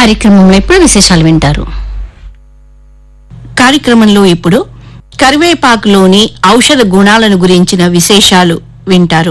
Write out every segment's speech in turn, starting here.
కార్యక్రమంలో ఇప్పుడు విశేషాలు వింటారు కార్యక్రమంలో ఇప్పుడు కరివేపాకులోని ఔషధ గుణాలను గురించిన విశేషాలు వింటారు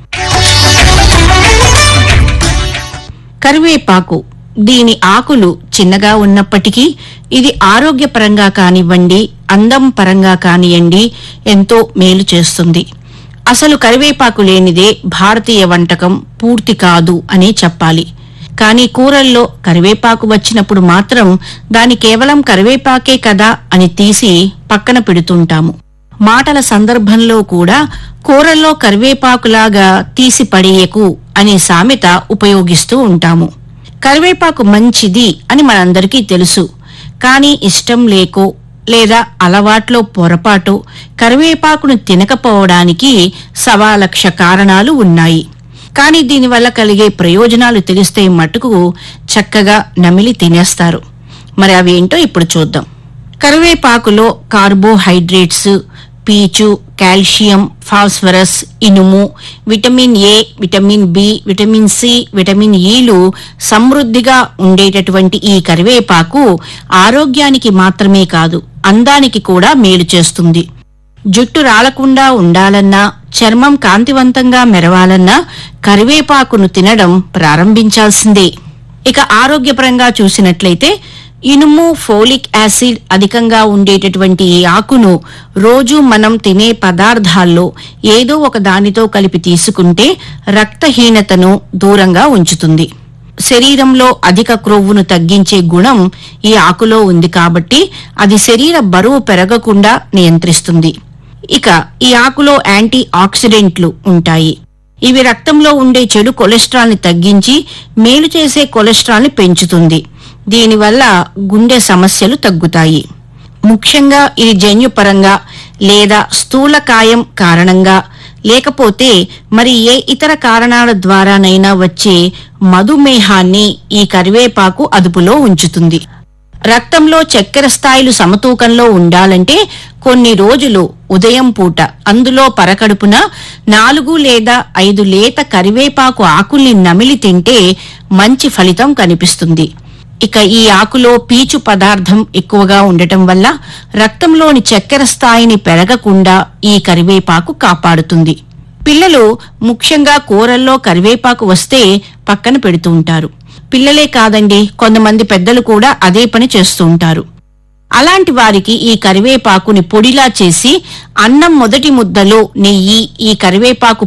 కరివేపాకు దీని ఆకులు చిన్నగా ఉన్నప్పటికీ ఇది ఆరోగ్యపరంగా కానివ్వండి అందం పరంగా కానివ్వండి ఎంతో మేలు చేస్తుంది అసలు కరివేపాకు లేనిదే భారతీయ వంటకం పూర్తి కాదు అని చెప్పాలి కానీ కూరల్లో కరివేపాకు వచ్చినప్పుడు మాత్రం దాని కేవలం కరివేపాకే కదా అని తీసి పక్కన పెడుతుంటాము మాటల సందర్భంలో కూడా కూరల్లో కరివేపాకులాగా తీసి పడేయకు అనే సామెత ఉపయోగిస్తూ ఉంటాము కరివేపాకు మంచిది అని మనందరికీ తెలుసు కానీ ఇష్టం లేకో లేదా అలవాట్లో పొరపాటు కరివేపాకును తినకపోవడానికి సవా లక్ష కారణాలు ఉన్నాయి కానీ దీనివల్ల కలిగే ప్రయోజనాలు తెలిస్తే మటుకు చక్కగా నమిలి తినేస్తారు మరి అవేంటో ఇప్పుడు చూద్దాం కరివేపాకులో కార్బోహైడ్రేట్స్ పీచు కాల్షియం ఫాస్ఫరస్ ఇనుము vitamin A vitamin B vitamin C vitamin ఈలు సమృద్ధిగా ఉండేటటువంటి ఈ కరివేపాకు ఆరోగ్యానికి మాత్రమే కాదు అందానికి కూడా మేలు చేస్తుంది జుట్టు రాలకుండా ఉండాలన్నా చర్మం కాంతివంతంగా మెరవాలన్నా కరివేపాకును తినడం ప్రారంభించాల్సిందే ఇక ఆరోగ్యపరంగా చూసినట్లయితే ఇనుము ఫోలిక్ యాసిడ్ అధికంగా ఉండేటటువంటి ఈ ఆకును రోజు మనం తినే పదార్థాల్లో ఏదో ఒక దానితో కలిపి తీసుకుంటే రక్తహీనతను దూరంగా ఉంచుతుంది శరీరంలో అధిక క్రొవ్వును తగ్గించే గుణం ఈ ఆకులో ఉంది కాబట్టి అది శరీర బరువు పెరగకుండా నియంత్రిస్తుంది ఇక ఈ ఆకులో యాంటీ ఆక్సిడెంట్లు ఉంటాయి ఇవి రక్తంలో ఉండే చెడు కొలెస్ట్రాల్ ని తగ్గించి మేలు చేసే కొలెస్ట్రాల్ ని పెంచుతుంది దీనివల్ల గుండె సమస్యలు తగ్గుతాయి ముఖ్యంగా ఇది జన్యుపరంగా లేదా స్థూలకాయం కారణంగా లేకపోతే మరి ఏ ఇతర కారణాల ద్వారానైనా వచ్చే మధుమేహాన్ని ఈ కరివేపాకు అదుపులో ఉంచుతుంది రక్తంలో చక్కెర స్థాయిలు సమతూకంలో ఉండాలంటే కొన్ని రోజులు ఉదయం పూట అందులో పరకడుపున నాలుగు లేదా ఐదు లేత కరివేపాకు ఆకుల్ని నమిలి తింటే మంచి ఫలితం కనిపిస్తుంది ఇక ఈ ఆకులో పీచు పదార్థం ఎక్కువగా ఉండటం వల్ల రక్తంలోని చక్కెర స్థాయిని పెరగకుండా ఈ కరివేపాకు కాపాడుతుంది పిల్లలు ముఖ్యంగా కూరల్లో కరివేపాకు వస్తే పక్కన పెడుతూ ఉంటారు పిల్లలే కాదండి కొంతమంది పెద్దలు కూడా అదే పని చేస్తూ ఉంటారు అలాంటి వారికి ఈ కరివేపాకుని పొడిలా చేసి అన్నం మొదటి ముద్దలో నెయ్యి ఈ కరివేపాకు